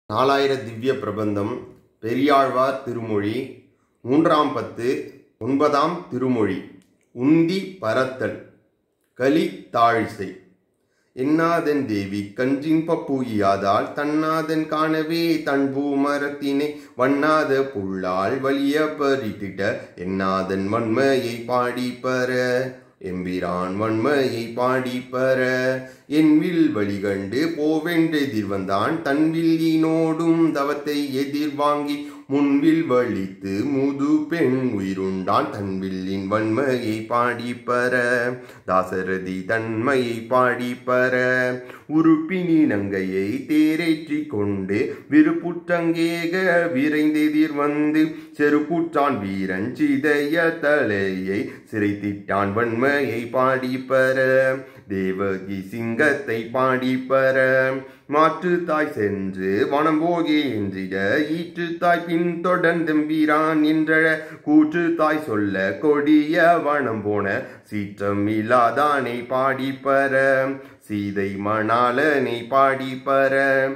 நாலாயிர திவ்ய பிரபந்தம் பெரியாழ்வார் திருமொழி மூன்றாம் பத்து ஒன்பதாம் திருமொழி உந்தி பரத்தல் கலி தாழிசை என்னாதன் தேவி கஞ்சின்ப பூயாதால் தன்னாதன் காணவே தன் பூமரத்தினை வண்ணாத புள்ளால் வலிய பறித்திட்ட என்னாதன் வன்மையை பாடி பர எம்பிரான் வன்மையை பாடி பர என் வில் வழிகண்டு போவென்றெதிர் வந்தான் தன் வில்லினோடும் தவத்தை எதிர் வாங்கி முன்வில் வலித்து முது பெண் உயிருண்டான் தன் வில்லின் வன்மையை பாடி பர தாசரதி தன்மையை பாடி பர உறுப்பினி நங்கையை தேரேற்றி கொண்டு விருப்புற்றங்கேக விரைந்தெதிர் வந்து செருப்புற்றான் வீரன் சிதைய தலையை சிறைத்திட்டான் வன்மையை பாடி பர தேவகி சிங்கத்தை பாடி பர மாற்று தாய் சென்று வனம் போகே என்றிட ஈற்று தாய் பின் தொடர்ந்தெம்பீரான் என்ற கூற்று தாய் சொல்ல கொடிய வனம் போன சீற்றம் இல்லாதானை பாடி பர சீதை மணாலனை பாடி பர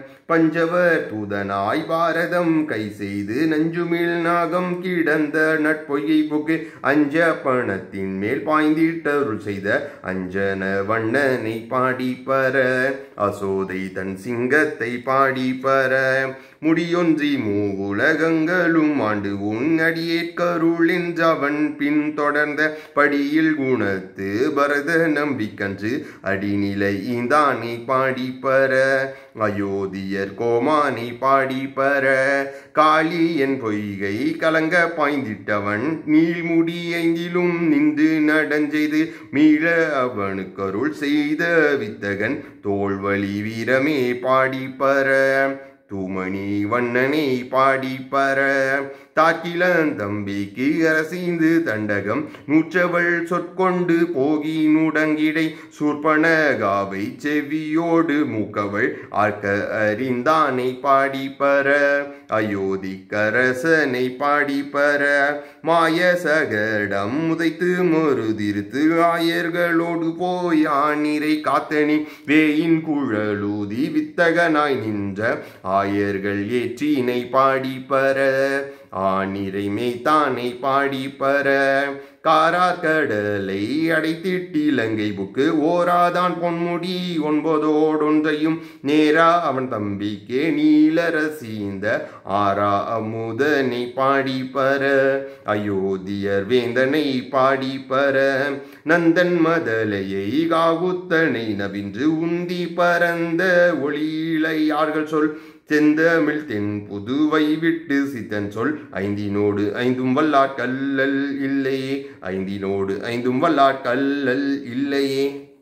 பஞ்சவர் தூதனாய் பாரதம் கை செய்து நஞ்சுமில் நாகம் கிடந்த நட்பொய்யை புக்கு அஞ்ச பணத்தின் மேல் பாய்ந்திட்டருள் செய்த அஞ்சன வண்ணனை பாடி பர அசோதை தன் சிங்கத்தை பாடி பர முடியொன்றி மூவுலகங்களும் ஆண்டு உன் அடியேற்கருளென்றவன் பின் தொடர்ந்த படியில் குணத்து பரத நம்பிக்கன்று அடிநிலை ஈந்தானை பாடி பர அயோத்தியர் கோமானை பாடி பர காளி என் பொய்கை கலங்க பாய்ந்திட்டவன் நீள்முடி ஐந்திலும் நின்று நடஞ்செய்து மீள அவனுக்கருள் செய்த வித்தகன் தோல்வழி வீரமே பாடி பர தூமணி வண்ணனை பாடி பர தாக்கிலன் தம்பிக்கு அரசீந்து தண்டகம் நூற்றவள் சொற்கொண்டு போகி நுடங்கிடை சூர்பனகாவை செவியோடு மூக்கவள் ஆர்க்க அறிந்தானை பாடி பர அயோத்திக்கரசனை பாடி பர மாய சகடம் முதைத்து மறுதிருத்து ஆயர்களோடு போய் ஆணிரை காத்தனி வேயின் குழலூதி வித்தகனாய் நின்ற ஆயர்கள் ஏற்றினை பாடி பர ஆனிரை மேய்த்தானை பாடி பர காரார் கடலை அடைத்திட்டு இலங்கை புக்கு ஓராதான் பொன்முடி ஒன்பதோடொன்றையும் நேரா அவன் தம்பிக்கே நீலரசீந்த ஆரா அமுதனை பாடி பர அயோத்தியர் வேந்தனை பாடி பர நந்தன் மதலையை காகுத்தனை நவின்று உந்தி பரந்த ஒளியிலையார்கள் சொல் செந்தமிழ் தென் புதுவை விட்டு சித்தன் சொல் ஐந்தினோடு ஐந்தும் வல்லாட்கல்லல் இல்லையே ஐந்தினோடு ஐந்தும் வல்லாட்கல்லல் இல்லையே